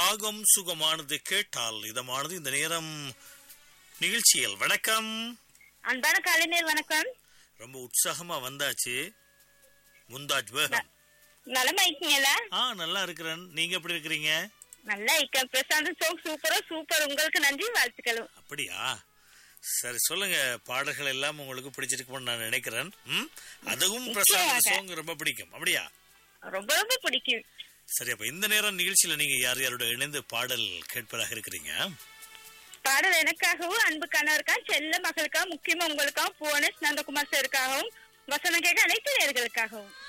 ராகம் சுகமானது கேட்டால் இதமானது இந்த நேரம் நிகழ்ச்சியில் வணக்கம் அன்பான கலைஞர் வணக்கம் ரொம்ப உற்சாகமா வந்தாச்சு முந்தாஜ் பேகம் நலமா இருக்கீங்களா ஆ நல்லா இருக்கிறேன் நீங்க எப்படி இருக்கிறீங்க நல்லா இருக்கேன் பிரசாந்த் சோங் சூப்பரா சூப்பர் உங்களுக்கு நன்றி வாழ்த்துக்களும் அப்படியா சரி சொல்லுங்க பாடல்கள் எல்லாம் உங்களுக்கு பிடிச்சிருக்கும்னு நான் நினைக்கிறேன் ம்? அதுவும் பிரசாந்த் நிச்சயமாக. சாங் ரொம்ப பிடிக்கும் அப்படியா ரொம்ப ரொம்ப பிடிக்கும் சரி அப்ப இந்த நேரம் நிகழ்ச்சியில நீங்க யார் யாரோட இணைந்து பாடல் கேட்பதாக இருக்கிறீங்க பாடல் எனக்காகவும் அன்பு கணவருக்காக செல்ல மகளுக்காக முக்கியமா உங்களுக்காகவும் புவனேஷ் நந்தகுமார் சாருக்காகவும் வசனம் கேட்க அனைத்து நேர்களுக்காகவும்